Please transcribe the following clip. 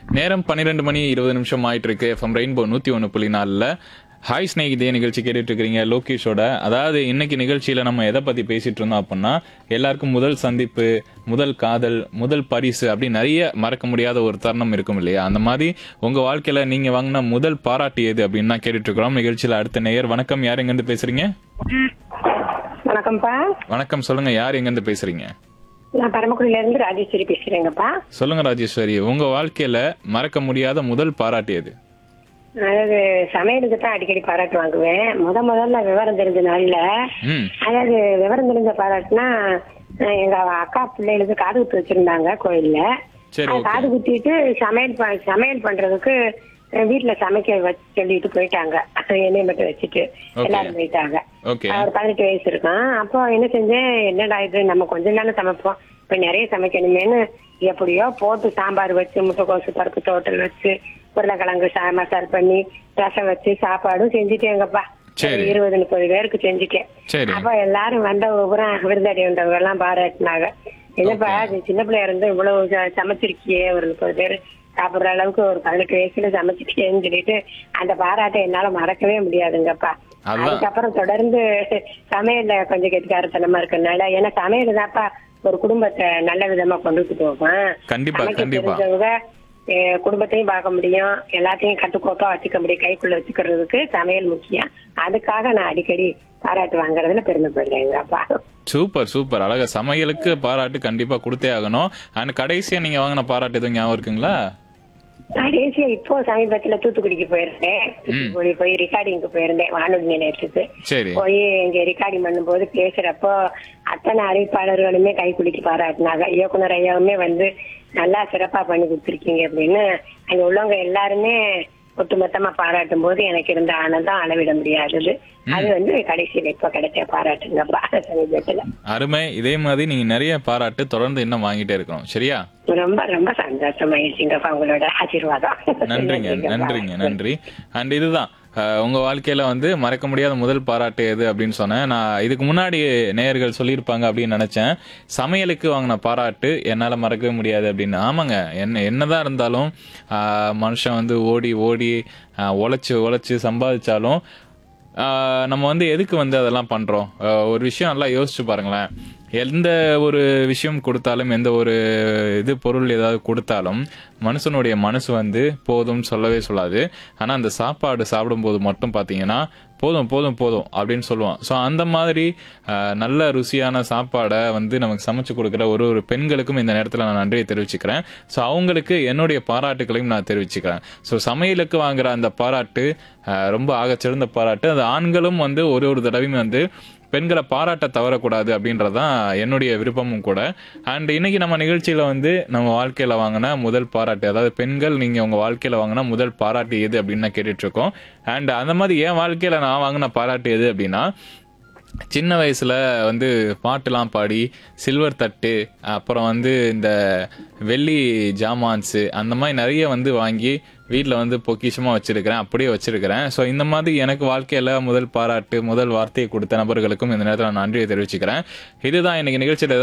நேரம் பன்னிரெண்டு மணி இருபது நிமிஷம் ஆயிட்டு இருக்கு எஃப்எம் ரெயின்போ நூத்தி ஒன்று புள்ளி நாலில் ஹாய் ஸ்நேகிதே நிகழ்ச்சி கேட்டுட்டு இருக்கிறீங்க லோகேஷோட அதாவது இன்னைக்கு நிகழ்ச்சியில நம்ம எதை பத்தி பேசிட்டு இருந்தோம் அப்படின்னா எல்லாருக்கும் முதல் சந்திப்பு முதல் காதல் முதல் பரிசு அப்படி நிறைய மறக்க முடியாத ஒரு தருணம் இருக்கும் இல்லையா அந்த மாதிரி உங்க வாழ்க்கையில நீங்க வாங்கின முதல் பாராட்டு எது அப்படின்னு தான் கேட்டுட்டு இருக்கிறோம் நிகழ்ச்சியில அடுத்த நேயர் வணக்கம் யார் எங்கிருந்து பேசுறீங்க வணக்கம்ப்பா வணக்கம் சொல்லுங்க யார் எங்கிருந்து பேசுறீங்க நான் பரமக்குடியில இருந்து ராஜேஸ்வரி பேசுறேங்கப்பா சொல்லுங்க ராஜேஸ்வரி உங்க வாழ்க்கையில மறக்க முடியாத முதல் பாராட்டு எது அதாவது சமையலுக்கு தான் அடிக்கடி பாராட்டு வாங்குவேன் முத முதல்ல விவரம் தெரிஞ்ச நாள்ல ம் அதாவது விவரம் தெரிஞ்ச பாராட்டுனா அஹ் எங்க அக்கா பிள்ளைகளுக்கு காது குத்து வச்சிருந்தாங்க கோயில்ல சரி அது ஓகே காது குத்திட்டு சமையல் ப- சமையல் பண்றதுக்கு அஹ் வீட்டுல சமைக்க வச்சு சொல்லிட்டு போயிட்டாங்க எண்ணெய் மட்டும் வச்சுட்டு Okay. எல்லாரும் போயிட்டாங்க ஓகே ஒரு பதினெட்டு வயசு இருக்கான் அப்போ என்ன செஞ்சேன் என்னடா இது நம்ம கொஞ்ச நாள் சமைப்போம் இப்ப நிறைய சமைக்கணுமேனு எப்படியோ போட்டு சாம்பார் வச்சு முட்டைக்கோசு பருப்பு தோட்டல் வச்சு உருளைக்கிழங்கு சா- மசால் பண்ணி ரசம் வச்சு சாப்பாடும் செஞ்சுட்டேங்கப்பா சரி. ஒரு இருபது முப்பது பேருக்கு செஞ்சுட்டேன் சரி அப்ப எல்லாரும் வந்த பூரா விருந்தாடி வந்தவங்க எல்லாம் பாராட்டினாங்க என்னப்பா இது சின்ன பிள்ளையா இருந்து இவ்வளவு ச- சமைச்சிருக்கியே ஒரு முப்பது பேர் சாப்பிடுற அளவுக்கு ஒரு பதினெட்டு வயசுல சமைச்சிருக்கேன்னு சொல்லிட்டு அந்த பாராட்டை என்னால மறக்கவே முடியாதுங்கப்பா அதுதான். அதுக்கப்புறம் தொடர்ந்து சமையல்ல கொஞ்சம் கெட்டிக்காரத்தனமா இருக்கனால ஏன்னா சமையல் தான்ப்பா ஒரு குடும்பத்தை நல்ல விதமா கொண்டுட்டு போகும் கண்டிப்பா சமைக்க கண்டிப்பா தெரிஞ்சவங்க அஹ், குடும்பத்தையும் பார்க்க முடியும் எல்லாத்தையும் கட்டுக்கோப்பா வச்சுக்க முடியும் கைக்குள்ள வச்சுக்கிறதுக்கு சமையல் முக்கியம் அதுக்காக நான் அடிக்கடி பாராட்டு வாங்குறதுல பெருமைப்படுறேங்கப்பா சூப்பர் சூப்பர் அழகா சமையலுக்கு பாராட்டு கண்டிப்பா கொடுத்தே ஆகணும் அண்ட் கடைசியா நீங்க வாங்கின பாராட்டு எதுவும் ஞாபகம் இருக்குங்களா கடைசியா இப்போ சமீபத்துல தூத்துக்குடிக்கு போயிருந்தேன் தூத்துக்குடி போய் ரெக்கார்டிங்க்கு போயிருந்தேன் வானொலி நிலையத்துக்கு சரி போய் இங்க ரெக்கார்டிங் பண்ணும்போது பேசுறப்போ அத்தனை அறிவிப்பாளர்களுமே கை குலுக்கி பாராட்டினாங்க இயக்குனர் ஐயாவுமே வந்து நல்லா சிறப்பா பண்ணி கொடுத்துருக்கீங்க அப்படின்னு அங்க உள்ளவங்க எல்லாருமே ஒட்டுமொத்தமா பாராட்டும் போது எனக்கு இருந்த ஆனந்தம் அளவிட முடியாதது அது வந்து கடைசியில இப்ப கிடைச்ச பாராட்டுங்கப்பா சமீபத்துல அருமை இதே மாதிரி நீங்க நிறைய பாராட்டு தொடர்ந்து இன்னும் வாங்கிட்டே இருக்கணும் சரியா ரொம்ப ரொம்ப சந்தோஷமாயிருச்சுங்கப்பா உங்களோட ஆசீர்வாதம் நன்றிங்க நன்றிங்க நன்றி அண்ட் இதுதான் அஹ், உங்க வாழ்க்கையில வந்து மறக்க முடியாத முதல் பாராட்டு எது அப்படின்னு சொன்னேன் நான் இதுக்கு முன்னாடி நேயர்கள் சொல்லியிருப்பாங்க அப்படின்னு நினைச்சேன் சமையலுக்கு வாங்கின பாராட்டு என்னால மறக்கவே முடியாது அப்படின்னு ஆமாங்க என்ன என்னதான் இருந்தாலும் அஹ், மனுஷன் வந்து ஓடி ஓடி அஹ், உழைச்சு உழைச்சு சம்பாதிச்சாலும் ஆஹ் நம்ம வந்து எதுக்கு வந்து அதெல்லாம் பண்றோம் ஆஹ் ஒரு விஷயம் நல்லா யோசிச்சு பாருங்களேன் எந்த ஒரு விஷயம் கொடுத்தாலும் எந்த ஒரு இது பொருள் ஏதாவது கொடுத்தாலும் மனுஷனுடைய மனசு வந்து போதும் சொல்லவே சொல்லாது ஆனா அந்த சாப்பாடு சாப்பிடும்போது மட்டும் பாத்தீங்கன்னா போதும் போதும் போதும் அப்படின்னு சொல்லுவான் ஸோ அந்த மாதிரி ஆஹ் நல்ல ருசியான சாப்பாடை வந்து நமக்கு சமைச்சு கொடுக்குற ஒரு ஒரு பெண்களுக்கும் இந்த நேரத்தில் நான் நன்றியை தெரிவிச்சுக்கிறேன் ஸோ அவங்களுக்கு என்னுடைய பாராட்டுகளையும் நான் தெரிவிச்சுக்கிறேன் ஸோ சமையலுக்கு வாங்குற அந்த பாராட்டு ஆஹ் ரொம்ப ஆகச்சிறந்த பாராட்டு அது ஆண்களும் வந்து ஒரு ஒரு தடவையும் வந்து பெண்களை பாராட்ட தவறக்கூடாது அப்படின்றதான் என்னுடைய விருப்பமும் கூட அண்ட் இன்னைக்கு நம்ம நிகழ்ச்சியில வந்து நம்ம வாழ்க்கையில வாங்கின முதல் பாராட்டு அதாவது பெண்கள் நீங்க உங்க வாழ்க்கையில வாங்கின முதல் பாராட்டு எது அப்படின்னு தான் கேட்டுட்டு இருக்கோம் அண்ட் அந்த மாதிரி என் வாழ்க்கையில நான் வாங்கின பாராட்டு எது அப்படின்னா சின்ன வயசுல வந்து பாட்டுலாம் பாடி சில்வர் தட்டு அப்புறம் வந்து இந்த வெள்ளி ஜாமான்ஸு அந்த மாதிரி நிறைய வந்து வாங்கி வீட்டில் வந்து பொக்கிஷமா வச்சிருக்கிறேன் அப்படியே வச்சிருக்கிறேன் ஸோ இந்த மாதிரி எனக்கு வாழ்க்கையில முதல் பாராட்டு முதல் வார்த்தையை கொடுத்த நபர்களுக்கும் இந்த நேரத்தில் நான் நன்றியை தெரிவிச்சுக்கிறேன் இதுதான் இன்னைக்கு நிகழ்ச்சியில்